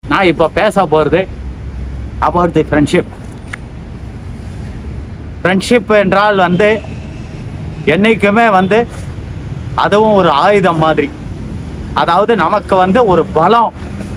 நான் இப்போ பேச போகிறது அபவுட் தி ஃப்ரெண்ட்ஷிப் ஃப்ரெண்ட்ஷிப் என்றால் வந்து என்னைக்குமே வந்து அதுவும் ஒரு ஆயுதம் மாதிரி அதாவது நமக்கு வந்து ஒரு பலம்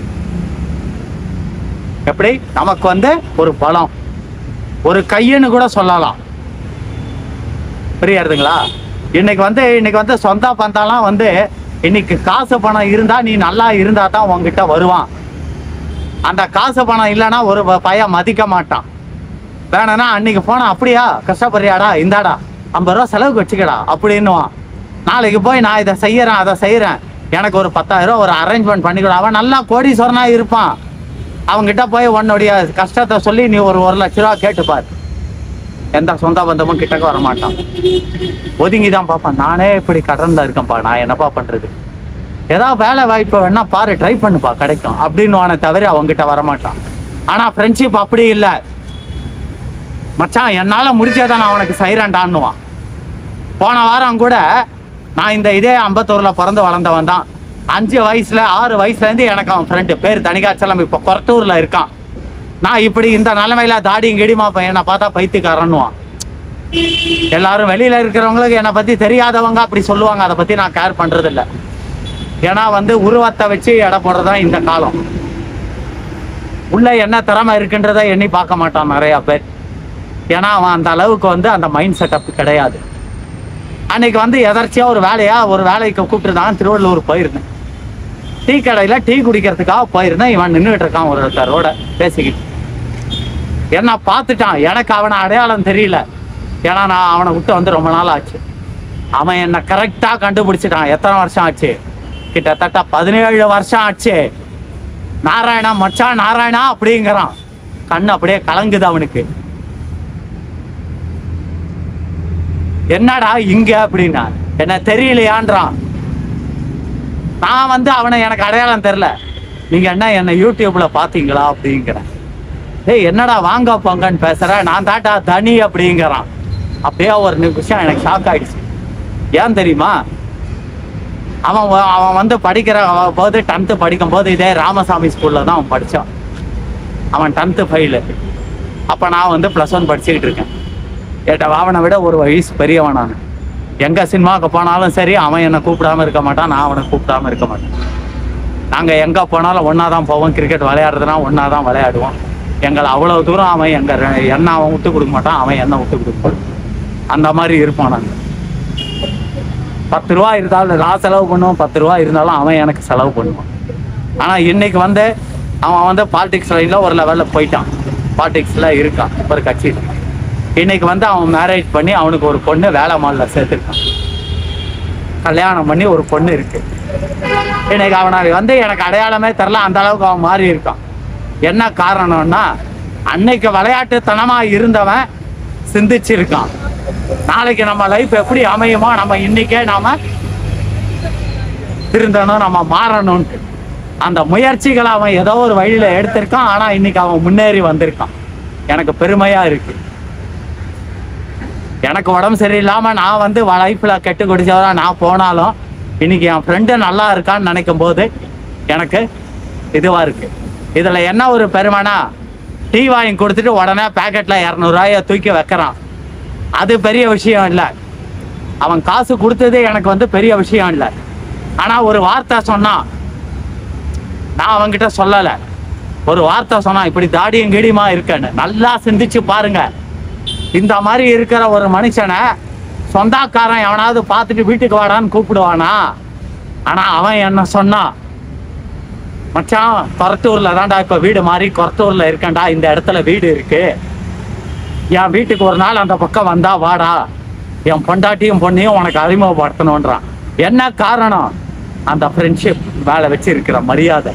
எப்படி நமக்கு வந்து ஒரு பலம் ஒரு கையன்னு கூட சொல்லலாம் புரியுறதுங்களா இன்னைக்கு வந்து இன்னைக்கு வந்து சொந்த பந்தாலாம் வந்து இன்னைக்கு காசு பணம் இருந்தா நீ நல்லா இருந்தா தான் உன்கிட்ட வருவான் அந்த காசு பணம் இல்லைன்னா ஒரு ப- பையன் மதிக்க மாட்டான் வேணும்னா அன்னைக்கு போனா அப்படியா கஷ்டப்படுறியாடா இந்தாடா ஐம்பது ரூபா செலவுக்கு வச்சுக்கடா அப்படின்னுவான் நாளைக்கு போய் நான் இதை செய்யறேன் அதை செய்யறேன் எனக்கு ஒரு பத்தாயிரம் ரூபா ஒரு அரேஞ்ச்மெண்ட் பண்ணிக்கொடு அவன் நல்லா கோடீஸ்வரனா இருப்பான் அவன்கிட்ட போய் உன்னுடைய கஷ்டத்தை சொல்லி நீ ஒரு ஒரு லட்ச ரூபா கேட்டுப்பார் எந்த சொந்த பந்தமும் கிட்டக்க வர மாட்டான் ஒதுங்கி தான் பார்ப்பான் நானே இப்படி கடன்ல இருக்கேன்ப்பா நான் என்னப்பா பண்றது ஏதாவது வேலை வாய்ப்பு வேணா பாரு ட்ரை பண்ணுப்பா கிடைக்கும் அப்படின்னு தவிர அவங்ககிட்ட வரமாட்டான் ஆனா ஃப்ரெண்ட்ஷிப் அப்படி இல்லை மச்சான் என்னால முடிஞ்சதை நான் அவனுக்கு செய்யறேன்டான்னுவான் போன வாரம் கூட நான் இந்த இதே அம்பத்தூர்ல பிறந்து வளர்ந்தவன் தான் அஞ்சு வயசுல ஆறு வயசுல இருந்து எனக்கு அவன் ஃப்ரெண்டு பேர் தனிகாச்சலம் இப்போ கொரட்டூர்ல இருக்கான் நான் இப்படி இந்த நிலைமையில தாடியும் கிடிமா என்னை பார்த்தா பைத்தியக்காரன்னுவான் எல்லாரும் வெளியில இருக்கிறவங்களுக்கு என்னை பத்தி தெரியாதவங்க அப்படி சொல்லுவாங்க அதை பத்தி நான் கேர் பண்றது இல்ல ஏன்னா வந்து உருவத்தை வச்சு எடை போடுறதுதான் இந்த காலம் உள்ள என்ன திறமை இருக்குன்றதை எண்ணி பார்க்க மாட்டான் நிறைய பேர் ஏன்னா அவன் அந்த அளவுக்கு வந்து அந்த மைண்ட் செட்டப் கிடையாது அன்னைக்கு வந்து எதர்ச்சியா ஒரு வேலையா ஒரு வேலைக்கு கூப்பிட்டுருந்தாங்க திருவள்ளூர் போயிருந்தேன் டீ கடையில டீ குடிக்கிறதுக்காக போயிருந்தேன் இவன் நின்றுட்டு இருக்கான் ஒரு ஒருத்தரோட பேசிக்கிட்டு என்ன பார்த்துட்டான் எனக்கு அவனை அடையாளம் தெரியல ஏன்னா நான் அவனை விட்டு வந்து ரொம்ப நாள் ஆச்சு அவன் என்னை கரெக்டா கண்டுபிடிச்சிட்டான் எத்தனை வருஷம் ஆச்சு கிட்டத்தட்ட பதினேழு வருஷம் ஆச்சு நாராயணா மச்சான் நாராயணா அப்படிங்கிறான் கண்ணு அப்படியே கலங்குது அவனுக்கு என்னடா இங்க அப்படின்னா என்ன தெரியலையான்றான் நான் வந்து அவனை எனக்கு அடையாளம் தெரில நீங்க என்ன என்ன யூடியூப்ல பாத்தீங்களா அப்படிங்கிறேன் ஏய் என்னடா வாங்க போங்கன்னு பேசுற நான் தாட்டா தனி அப்படிங்கிறான் அப்படியே ஒரு நிமிஷம் எனக்கு ஷாக் ஆயிடுச்சு ஏன் தெரியுமா அவன் வ- அவன் வந்து படிக்கிற அவ- போது டென்த்து படிக்கும் போது இதே ராமசாமி ஸ்கூல்ல தான் அவன் படிச்சான் அவன் டென்த்து ஃபைலு அப்போ நான் வந்து ப்ளஸ் ஒன் படிச்சுக்கிட்டு இருக்கேன் ஏட்ட அவனை விட ஒரு வயசு பெரியவன் நான் எங்க சினிமாவுக்கு போனாலும் சரி அவன் என்னை கூப்பிடாம இருக்க மாட்டான் நான் அவனை கூப்பிடாம இருக்க மாட்டேன் நாங்க எங்க போனாலும் ஒண்ணா தான் போவோம் கிரிக்கெட் விளையாடுறதுனா ஒண்ணா தான் விளையாடுவோம் எங்களை அவ்வளவு தூரம் அவன் எங்க ரெ- என்ன அவன் விட்டு கொடுக்க மாட்டான் அவன் என்ன விட்டு கொடுக்க மாட்டான் அந்த மாதிரி இருப்போம் நாங்க பத்து ரூபா இருந்தாலும் நான் செலவு பண்ணுவோம் பத்து ரூபா இருந்தாலும் அவன் எனக்கு செலவு பண்ணுவான் ஆனா இன்னைக்கு வந்து அவன் வந்து பாலிடிக்ஸ் லைன்ல ஒரு லெவல்ல போயிட்டான் பாலிடிக்ஸ்ல இருக்கான் ஒரு கட்சி இன்னைக்கு வந்து அவன் மேரேஜ் பண்ணி அவனுக்கு ஒரு பொண்ணு வேலை மால்ல சேர்த்துருக்கான் கல்யாணம் பண்ணி ஒரு பொண்ணு இருக்கு இன்னைக்கு அவனை வந்து எனக்கு அடையாளமே தெரில அந்த அளவுக்கு அவன் மாறி இருக்கான் என்ன காரணம்னா அன்னைக்கு விளையாட்டுத்தனமா இருந்தவன் சிந்திச்சிருக்கான் நாளைக்கு நம்ம லைஃப் எப்படி அமையுமோ நம்ம இன்னைக்கே நாம திருந்தணும் நம்ம மாறணும்ட்டு அந்த முயற்சிகளை அவன் ஏதோ ஒரு வழியில எடுத்திருக்கான் ஆனா இன்னைக்கு அவன் முன்னேறி வந்திருக்கான் எனக்கு பெருமையா இருக்கு எனக்கு உடம்பு சரியில்லாம நான் வந்து லைஃப்ல கெட்டு குடிச்சவரா நான் போனாலும் இன்னைக்கு என் ஃப்ரெண்டு நல்லா இருக்கான்னு நினைக்கும் போது எனக்கு இதுவா இருக்கு இதுல என்ன ஒரு பெருமைனா டீ வாங்கி கொடுத்துட்டு உடனே பேக்கெட்ல இரநூறுவாய தூக்கி வைக்கிறான் அது பெரிய விஷயம் இல்லை அவன் காசு கொடுத்தது எனக்கு வந்து பெரிய விஷயம் இல்லை ஆனா ஒரு வார்த்தை சொன்னான் நான் அவன்கிட்ட சொல்லல ஒரு வார்த்தை சொன்னான் இப்படி தாடியும் கீடியுமா இருக்கேன்னு நல்லா சிந்திச்சு பாருங்க இந்த மாதிரி இருக்கிற ஒரு மனுஷனை சொந்தக்காரன் எவனாவது பார்த்துட்டு வீட்டுக்கு வாடான்னு கூப்பிடுவானா ஆனா அவன் என்ன சொன்னான் மச்சான் கொரத்தூர்ல தான்டா இப்ப வீடு மாறி கொரத்தூர்ல இருக்கேன்டா இந்த இடத்துல வீடு இருக்கு என் வீட்டுக்கு ஒரு நாள் அந்த பக்கம் வந்தா வாடா என் பொண்டாட்டியும் பொண்ணையும் உனக்கு அறிமுகப்படுத்தணுன்றான் என்ன காரணம் அந்த ஃப்ரெண்ட்ஷிப் வேலை வச்சு இருக்கிற மரியாதை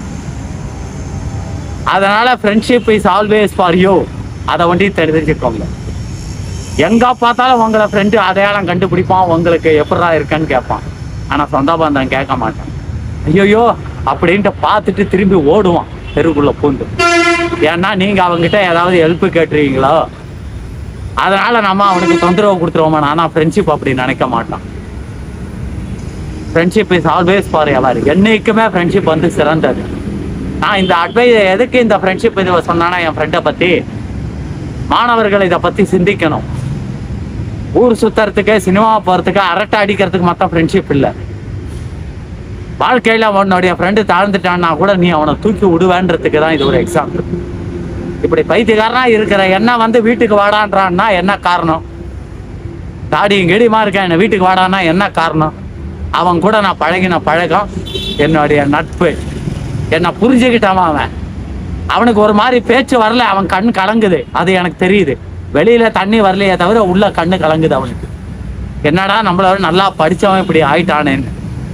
அதனால friendship is always for you அதை வண்டி தெரிஞ்சுக்கோங்க எங்க பார்த்தாலும் உங்களை ஃப்ரெண்டு அடையாளம் கண்டுபிடிப்பான் உங்களுக்கு எப்படா இருக்கேன்னு கேட்பான் ஆனா சொந்த பந்தம் கேட்க மாட்டான் ஐயோ அப்படின்ட்டு பார்த்துட்டு திரும்பி ஓடுவான் தெருவுக்குள்ள பூந்து ஏன்னா நீங்க அவங்ககிட்ட ஏதாவது ஹெல்ப் கேட்டுருவீங்களோ அதனால நம்ம அவனுக்கு தொந்தரவு கொடுத்துருவோமா ஆனா ஃப்ரெண்ட்ஷிப் அப்படி நினைக்க மாட்டான் friendship is always for ever என்னைக்குமே ஃப்ரெண்ட்ஷிப் வந்து சிறந்தது நான் இந்த அட்வைஸ் எதுக்கு இந்த ஃப்ரெண்ட்ஷிப் இதுவை சொன்னானா என் ஃப்ரெண்டை பற்றி மாணவர்கள் இதை பற்றி சிந்திக்கணும் ஊர் சுத்துறதுக்கு சினிமா போகிறதுக்கு அரட்டை அடிக்கிறதுக்கு மொத்தம் ஃப்ரெண்ட்ஷிப் இல்லை வாழ்க்கையில் உன்னுடைய ஃப்ரெண்டு தாழ்ந்துட்டான்னா கூட நீ அவனை தூக்கி விடுவேன்றதுக்கு தான் இது ஒரு எக்ஸாம்பிள் இப்படி பைத்தியக்காரனா இருக்கிற என்ன வந்து வீட்டுக்கு வாடான்றான்னா என்ன காரணம் தாடியும் கெடியுமா இருக்கேன் என்னை வீட்டுக்கு வாடான்னா என்ன காரணம் அவன் கூட நான் பழகின பழக்கம் என்னுடைய நட்பு என்னை புரிஞ்சுக்கிட்டான் அவன் அவனுக்கு ஒரு மாதிரி பேச்சு வரல அவன் கண் கலங்குது அது எனக்கு தெரியுது வெளியில தண்ணி வரலையே தவிர உள்ள கண்ணு கலங்குது அவனுக்கு என்னடா நம்மளோட நல்லா படிச்சவன் இப்படி ஆயிட்டானேன்னு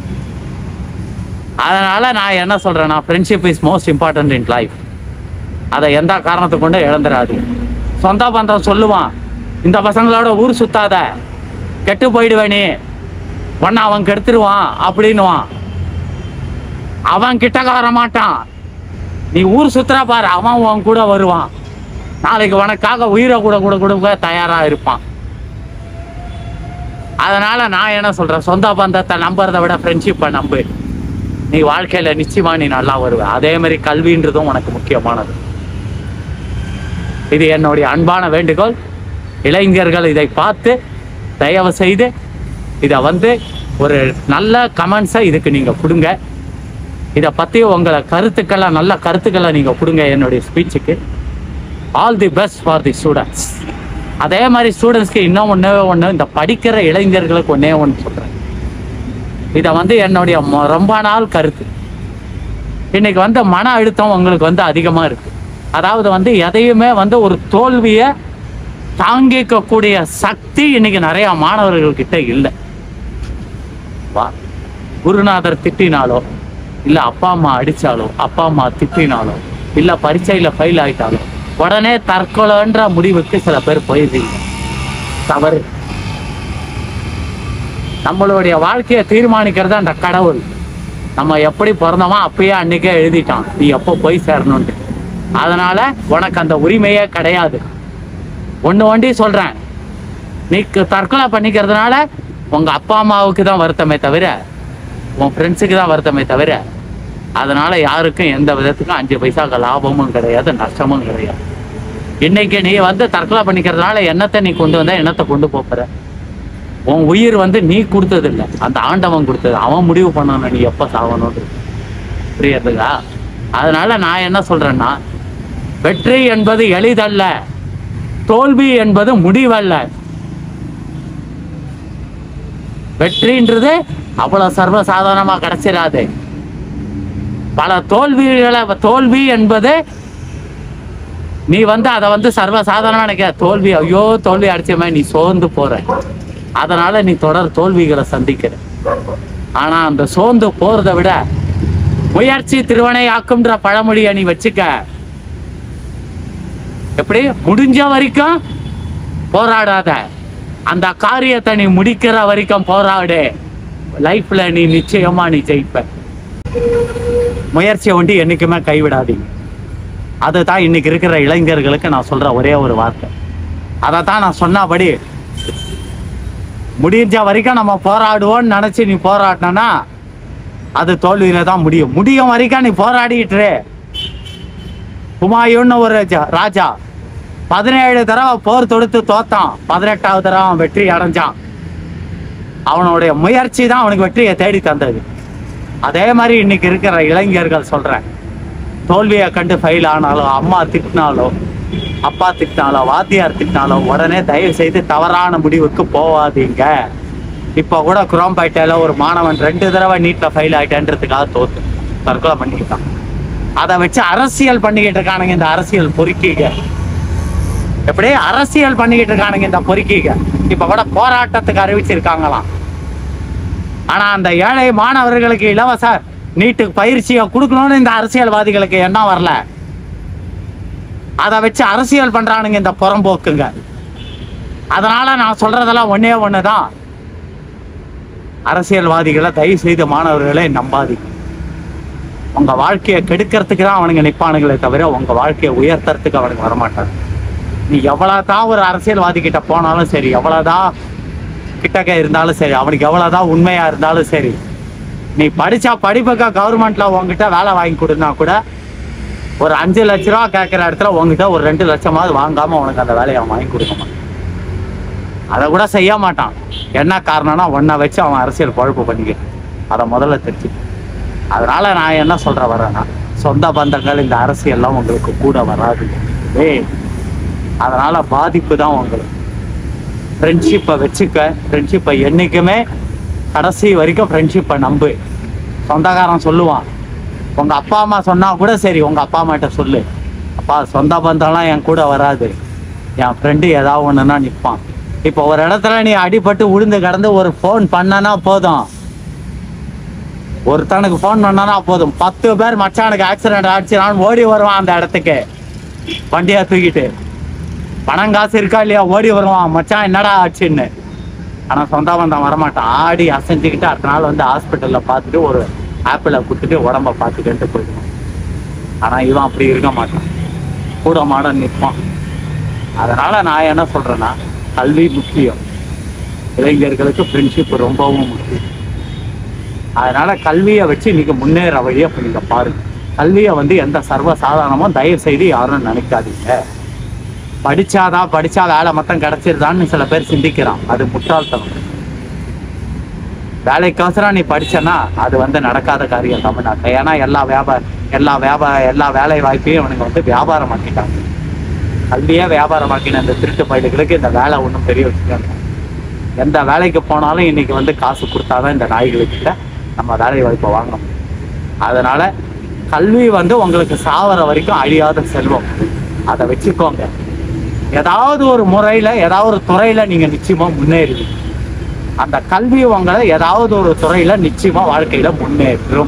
அதனால நான் என்ன சொல்றேன்னா friendship is most important in life அதை எந்த காரணத்தை கொண்டு இழந்துடாது சொந்த பந்தம் சொல்லுவான் இந்த பசங்களோட ஊர் சுத்தாத கெட்டு போயிடுவே நீ உன்னை அவன் கெடுத்துருவான் அப்படின்னுவான் அவன் கிட்டக்க வர மாட்டான் நீ ஊர் சுத்துறா பாரு அவன் உன் கூட வருவான் நாளைக்கு உனக்காக உயிரை கூட கூட கொடுக்க தயாரா இருப்பான் அதனால நான் என்ன சொல்றேன் சொந்த பந்தத்தை நம்புறதை விட ஃப்ரெண்ட்ஷிப்பை நம்பு நீ வாழ்க்கையில நிச்சயமா நீ நல்லா வருவ அதே மாதிரி கல்வின்றதும் உனக்கு முக்கியமானது இது என்னுடைய அன்பான வேண்டுகோள் இளைஞர்கள் இதை பார்த்து தயவு செய்து இதை வந்து ஒரு நல்ல கமெண்ட்ஸை இதுக்கு நீங்கள் கொடுங்க இதை பற்றி உங்களை கருத்துக்களை நல்ல கருத்துக்களை நீங்கள் கொடுங்க என்னுடைய ஸ்பீச்சுக்கு all the best for the students அதே மாதிரி ஸ்டூடெண்ட்ஸ்க்கு இன்னும் ஒன்றே ஒன்று இந்த படிக்கிற இளைஞர்களுக்கு ஒன்றே ஒன்று சொல்கிறேன் இதை வந்து என்னுடைய மொ- ரொம்ப நாள் கருத்து இன்னைக்கு வந்து மன அழுத்தம் உங்களுக்கு வந்து அதிகமாக இருக்கு அதாவது வந்து எதையுமே வந்து ஒரு தோல்வியை தாங்கிக்கக்கூடிய சக்தி இன்னைக்கு நிறைய மாணவர்கள் கிட்ட இல்லை வா குருநாதர் திட்டினாலோ இல்லை அப்பா அம்மா அடிச்சாலோ அப்பா அம்மா திட்டினாலோ இல்லை பரீட்சையில் ஃபெயில் ஆயிட்டாலோ உடனே தற்கொலைன்ற முடிவுக்கு சில பேர் போயிருந்தீங்க தவறு நம்மளுடைய வாழ்க்கையை தீர்மானிக்கிறது அந்த கடவுள் நம்ம எப்படி பிறந்தோமோ அப்பயே அன்னைக்கே எழுதிட்டான் நீ எப்போ போய் சேரணும்ட்டு அதனால உனக்கு அந்த உரிமையே கிடையாது ஒன்று ஒண்டி சொல்றேன் நீ க- தற்கொலை பண்ணிக்கிறதுனால உங்க அப்பா அம்மாவுக்கு தான் வருத்தமே தவிர உன் ஃப்ரெண்ட்ஸுக்கு தான் வருத்தமே தவிர அதனால யாருக்கும் எந்த விதத்துக்கும் அஞ்சு பைசாக்கு லாபமும் கிடையாது நஷ்டமும் கிடையாது இன்னைக்கு நீ வந்து தற்கொலை பண்ணிக்கிறதுனால என்னத்தை நீ கொண்டு வந்தா என்னத்தை கொண்டு போற உன் உயிர் வந்து நீ கொடுத்தது இல்லை அந்த ஆண்டவன் கொடுத்தது அவன் முடிவு பண்ணணும் நீ எப்போ சாகணும்னு புரியுறதுக்கா அதனால நான் என்ன சொல்றேன்னா வெற்றி என்பது எளிதல்ல தோல்வி என்பது முடிவல்ல வெற்றின்றது அவ்வளவு சர்வசாதாரணமா கிடைச்சிடாது பல தோல்விகளை தோல்வி என்பது நீ வந்து அதை வந்து சர்வசாதாரணமா நினைக்க தோல்வி ஐயோ தோல்வி அடிச்சமே நீ சோர்ந்து போற அதனால நீ தொடர் தோல்விகளை சந்திக்கிற ஆனா அந்த சோர்ந்து போறதை விட முயற்சி திருவனை ஆக்கும்ன்ற பழமொழியை நீ வச்சுக்க எப்படி முடிஞ்ச வரைக்கும் போராடாத அந்த காரியத்தை நீ முடிக்கிற வரைக்கும் போராடு லைஃப்ல நீ நிச்சயமா நீ ஜெயிப்ப முயற்சியை ஒண்டி என்னைக்குமே கைவிடாதீங்க அதுதான் இன்னைக்கு இருக்கிற இளைஞர்களுக்கு நான் சொல்ற ஒரே ஒரு வார்த்தை அதை தான் நான் சொன்னபடி முடிஞ்ச வரைக்கும் நம்ம போராடுவோம்னு நினைச்சு நீ போராடினா அது தோல்வியில தான் முடியும் முடியும் வரைக்கும் நீ போராடிட்டு இரு. ஹுமாயூன்னு ஒரு ராஜா- ராஜா பதினேழு தடவை போர் தொடுத்து தோத்தான் பதினெட்டாவது தடவை அவன் வெற்றி அடைஞ்சான் அவனுடைய முயற்சி தான் அவனுக்கு வெற்றியை தேடி தந்தது அதே மாதிரி இன்னைக்கு இருக்கிற இளைஞர்கள் சொல்றேன் தோல்வியை கண்டு ஃபெயில் ஆனாலோ அம்மா திட்டினாலோ அப்பா திட்டினாலோ வாத்தியார் திட்டினாலோ உடனே தயவு செய்து தவறான முடிவுக்கு போகாதீங்க இப்போ கூட குரோம்பேட்டையில் ஒரு மாணவன் ரெண்டு தடவை நீட்டில் ஃபெயில் ஆயிட்டேன்றதுக்காக தோத்து தற்கொலை பண்ணிக்கிட்டான் அதை வச்சு அரசியல் பண்ணிக்கிட்டு இருக்கானுங்க இந்த அரசியல் பொறுக்கிங்க எப்படி அரசியல் பண்ணிக்கிட்டு இருக்கானுங்க இந்த பொறுக்கிங்க இப்ப கூட போராட்டத்துக்கு அறிவிச்சிருக்காங்களாம் ஆனா அந்த ஏழை மாணவர்களுக்கு இலவச நீட்டுக்கு பயிற்சியை கொடுக்கணும்னு இந்த அரசியல்வாதிகளுக்கு எண்ணம் வரல அதை வச்சு அரசியல் பண்றானுங்க இந்த புறம்போக்குங்க அதனால நான் சொல்றதெல்லாம் ஒண்ணே ஒண்ணுதான் அரசியல்வாதிகளை தயவு செய்து மாணவர்களை நம்பாதீங்க உங்க வாழ்க்கையை கெடுக்கிறதுக்கு தான் அவனுங்க நிப்பானுங்களே தவிர உங்க வாழ்க்கையை உயர்த்துறதுக்கு அவனுக்கு வரமாட்டாங்க நீ எவ்வளவுதான் ஒரு அரசியல்வாதி கிட்ட போனாலும் சரி எவ்வளவுதான் கிட்டக்க இருந்தாலும் சரி அவனுக்கு எவ்வளவுதான் உண்மையா இருந்தாலும் சரி நீ படிச்சா படிப்புக்கா கவர்மெண்ட்ல உன்கிட்ட வேலை வாங்கி கொடுனா கூட ஒரு அஞ்சு லட்ச ரூபா கேட்குற இடத்துல உங்ககிட்ட ஒரு ரெண்டு லட்சமாவது வாங்காம உனக்கு அந்த வேலையை அவன் வாங்கி கொடுக்க மாட்டான் அதை கூட செய்ய மாட்டான் என்ன காரணம்னா ஒன்றை வச்சு அவன் அரசியல் குழப்பு பண்ணிக்கிட்டு அதை முதல்ல தெரிஞ்சு அதனால நான் என்ன சொல்ற வரேன்னா சொந்த பந்தங்கள் இந்த அரசியல்லாம் உங்களுக்கு கூட வராது ஏய் அதனால பாதிப்பு தான் உங்களுக்கு ஃப்ரெண்ட்ஷிப்பை வச்சுக்க ஃப்ரெண்ட்ஷிப்பை என்றைக்குமே கடைசி வரைக்கும் ஃப்ரெண்ட்ஷிப்பை நம்பு சொந்தக்காரன் சொல்லுவான் உங்க அப்பா அம்மா சொன்னா கூட சரி உங்க அப்பா அம்மாட்ட சொல்லு அப்பா சொந்த பந்தம்லாம் என் கூட வராது என் ஃப்ரெண்டு ஏதாவது ஒண்ணுன்னா நிற்பான் இப்போ ஒரு இடத்துல நீ அடிபட்டு உளுந்து கிடந்து ஒரு ஃபோன் பண்ணனா போதும் ஒருத்தனுக்கு ஃபோன் பண்ணனா போதும் பத்து பேர் மச்சானுக்கு ஆக்சிடென்ட் ஆச்சுனாலும் ஓடி வருவான் அந்த இடத்துக்கு வண்டியை தூக்கிட்டு பணம் காசு இருக்கா இல்லையா ஓடி வருவான் மச்சான் என்னடா ஆச்சுன்னு ஆனா சொந்த பந்தம் வரமாட்டான் ஆடி அசைஞ்சுக்கிட்டு அடுத்த நாள் வந்து ஹாஸ்பிட்டல்ல பார்த்துட்டு ஒரு ஆப்பிளை கொடுத்துட்டு உடம்ப பார்த்துக்கிட்டு போயிடுவான் ஆனா இவன் அப்படி இருக்க மாட்டான் கூட மாட நிற்பான் அதனால நான் என்ன சொல்றேன்னா கல்வி முக்கியம் இளைஞர்களுக்கு ஃப்ரெண்ட்ஷிப் ரொம்பவும் முக்கியம் அதனால கல்வியை வச்சு இன்னைக்கு முன்னேற வழியை இப்ப நீங்க பாருங்க கல்வியை வந்து எந்த சர்வ சாதாரணமும் தயவு செய்து யாரும் நினைக்காதீங்க படிச்சாதான் படிச்சா வேலை மொத்தம் கிடைச்சிருதான்னு சில பேர் சிந்திக்கிறான் அது முட்டாள்தனம் வேலைக்கோசரம் நீ படிச்சனா அது வந்து நடக்காத காரியம் தமிழ்நாட்டில் ஏன்னா எல்லா வியாபார எல்லா வியாபார எல்லா வேலை வாய்ப்பையும் இவனுங்க வந்து வியாபாரம் ஆக்கிட்டாங்க கல்வியே வியாபாரமாக்கின இந்த திருட்டு பயிலுகளுக்கு இந்த வேலை ஒன்றும் பெரிய விஷயம் இல்லை. எந்த வேலைக்கு போனாலும் இன்னைக்கு வந்து காசு கொடுத்தாதான் இந்த நாய்களுக்கிட்ட நம்ம வேலை வாய்ப்பை வாங்க முடியும் அதனால கல்வி வந்து உங்களுக்கு சாவர வரைக்கும் அழியாத செல்வம் அதை வச்சுக்கோங்க ஏதாவது ஒரு முறையில ஏதாவது ஒரு துறையில நீங்க நிச்சயமா முன்னேறுவீங்க அந்த கல்வி உங்களை ஏதாவது ஒரு துறையில நிச்சயமா வாழ்க்கையில முன்னேற்றும்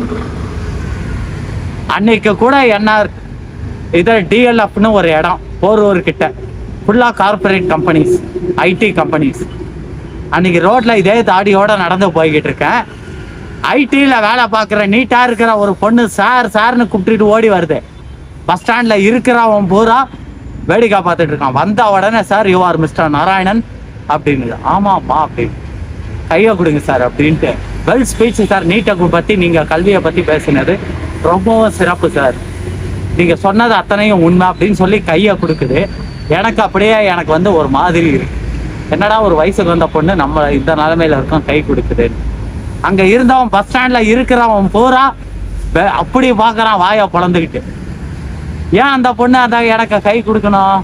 அன்னைக்கு கூட என்ன இது டிஎல்எஃப்னு ஒரு இடம் போரூர் கிட்ட ஃபுல்லா கார்பரேட் கம்பெனிஸ் ஐடி கம்பெனிஸ் அன்னைக்கு ரோட்ல இதே தாடியோட நடந்து போய்கிட்டு இருக்கேன் ஐடியில் வேலை பார்க்குற நீட்டா இருக்கிற ஒரு பொண்ணு சார் சார்னு கூப்பிட்டுட்டு ஓடி வருது பஸ் ஸ்டாண்ட்ல இருக்கிறவன் பூரா வேடிக்கை பார்த்துட்டு இருக்கான் வந்த உடனே sir you are mister Narayanan அப்படின்னு ஆமாம்மா அப்படின்னு கையை கொடுங்க சார் அப்படின்ட்டு வெல் ஸ்பீச் சார் நீட்டை பத்தி நீங்க கல்வியை பத்தி பேசினது ரொம்பவும் சிறப்பு சார் நீங்க சொன்னது அத்தனையும் உண்மை அப்படின்னு சொல்லி கையை கொடுக்குது எனக்கு அப்படியே எனக்கு வந்து ஒரு மாதிரி இருக்கு என்னடா ஒரு வயசுக்கு வந்த பொண்ணு நம்ம இந்த நிலைமையில இருக்கோம் கை கொடுக்குது அங்க இருந்தவன் பஸ் ஸ்டாண்ட்ல இருக்கிறவன் பூரா வே- அப்படி பார்க்கறான் வாயை பொழந்துக்கிட்டு ஏன் அந்த பொண்ணு அந்த எனக்கு கை கொடுக்கணும்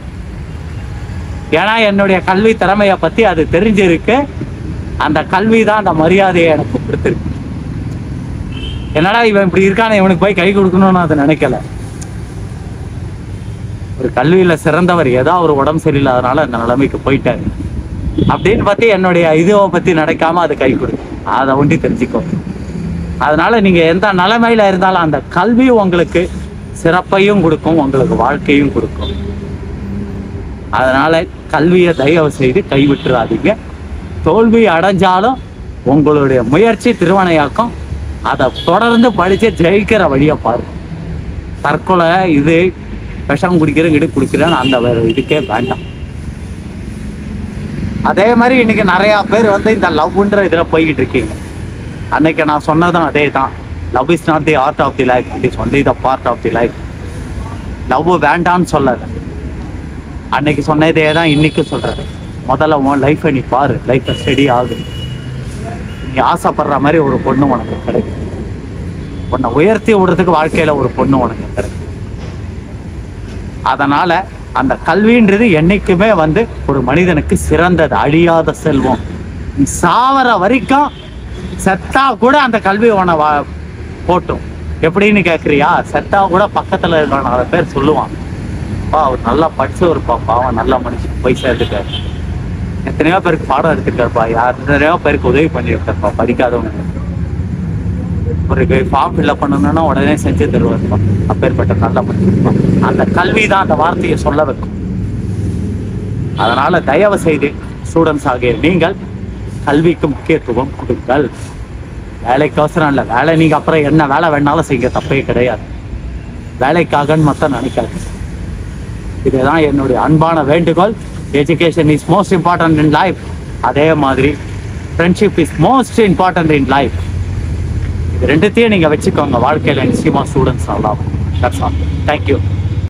ஏன்னா என்னுடைய கல்வி திறமையை பத்தி அது தெரிஞ்சிருக்கு அந்த கல்வி தான் அந்த மரியாதையை எனக்கு கொடுத்துருக்கு என்னடா இவன் இப்படி இருக்கானே இவனுக்கு போய் கை கொடுக்கணும்னு அதை நினைக்கல ஒரு கல்வியில சிறந்தவர் ஏதோ ஒரு உடம்பு சரியில்லாதனால அந்த நிலைமைக்கு போயிட்டாரு அப்படின்னு பத்தி என்னுடைய இதுவை பத்தி நினைக்காம அது கை கொடுக்கும் அதை ஒண்டி தெரிஞ்சுக்கோ அதனால நீங்க எந்த நிலைமையில இருந்தாலும் அந்த கல்வி உங்களுக்கு சிறப்பையும் கொடுக்கும் உங்களுக்கு வாழ்க்கையும் கொடுக்கும் அதனால கல்வியை தயவு செய்து கைவிட்டுறாதீங்க தோல்வி அடைஞ்சாலும் உங்களுடைய முயற்சி திருவனையாக்கம் அதை தொடர்ந்து படிச்சு ஜெயிக்கிற வழியை பாருங்க தற்கொலை இது விஷம் குடிக்கிறேன் இடு குடிக்கிறேன்னு அந்த வேற இதுக்கே வேண்டாம் அதே மாதிரி இன்னைக்கு நிறைய பேர் வந்து இந்த லவ்ன்ற இதுல போய்கிட்டு இருக்கீங்க அன்னைக்கு நான் சொன்னதும் அதே தான் love is not the art of the life it is only the part of the life love வேண்டான்னு சொல்லல அன்னைக்கு சொன்னதே தான் இன்னைக்கு சொல்றேன் முதல்ல உன் லைஃப்பை நீ பாரு லைஃப்பை ஸ்டடி ஆகு நீ ஆசைப்படுற மாதிரி ஒரு பொண்ணு உனக்கு கிடைக்கும் உன்னை உயர்த்தி விடுறதுக்கு வாழ்க்கையில ஒரு பொண்ணு உனக்கு கிடைக்கும் அதனால அந்த கல்வின்றது என்னைக்குமே வந்து ஒரு மனிதனுக்கு சிறந்தது அழியாத செல்வம் நீ சாவர வரைக்கும் செத்தா கூட அந்த கல்வி உன வா போட்டும் எப்படின்னு கேக்குறியா செத்தா கூட பக்கத்துல இருக்க நாலு பேர் சொல்லுவான் பா அவர் நல்லா படிச்சவருப்பா பாவம் நல்ல மனுஷன் போய் சேர்ந்துட்டாரு எத்தனையோ பேருக்கு பாடம் எடுத்துருக்காருப்பா யார் எத்தனையோ பேருக்கு உதவி பண்ணியிருக்காருப்பா படிக்காதவங்க ஒரு ஃபார்ம் ஃபில்அப் பண்ணணும்னா உடனே செஞ்சு தருவாருப்பா அப்பேற்பட்ட நல்ல மனுஷன்ப்பா அந்த கல்வி தான் அந்த வார்த்தையை சொல்ல வைக்கும் அதனால தயவு செய்து ஸ்டூடெண்ட்ஸ் ஆகிய நீங்கள் கல்விக்கு முக்கியத்துவம் கொடுங்கள் வேலைக்கோசரம் இல்லை வேலை நீங்க அப்புறம் என்ன வேலை வேணாலும் செய்ய தப்பே கிடையாது வேலைக்காகன்னு மட்டும் நினைக்காது இதுதான் என்னுடைய அன்பான வேண்டுகோள் education is most important in life அதே மாதிரி friendship is most important in life இது ரெண்டுத்தையும் நீங்க வச்சுக்கோங்க வாழ்க்கையில நிச்சயமா ஸ்டூடெண்ட்ஸ் நல்லா தட்ஸ் ஆல் தேங்க்யூ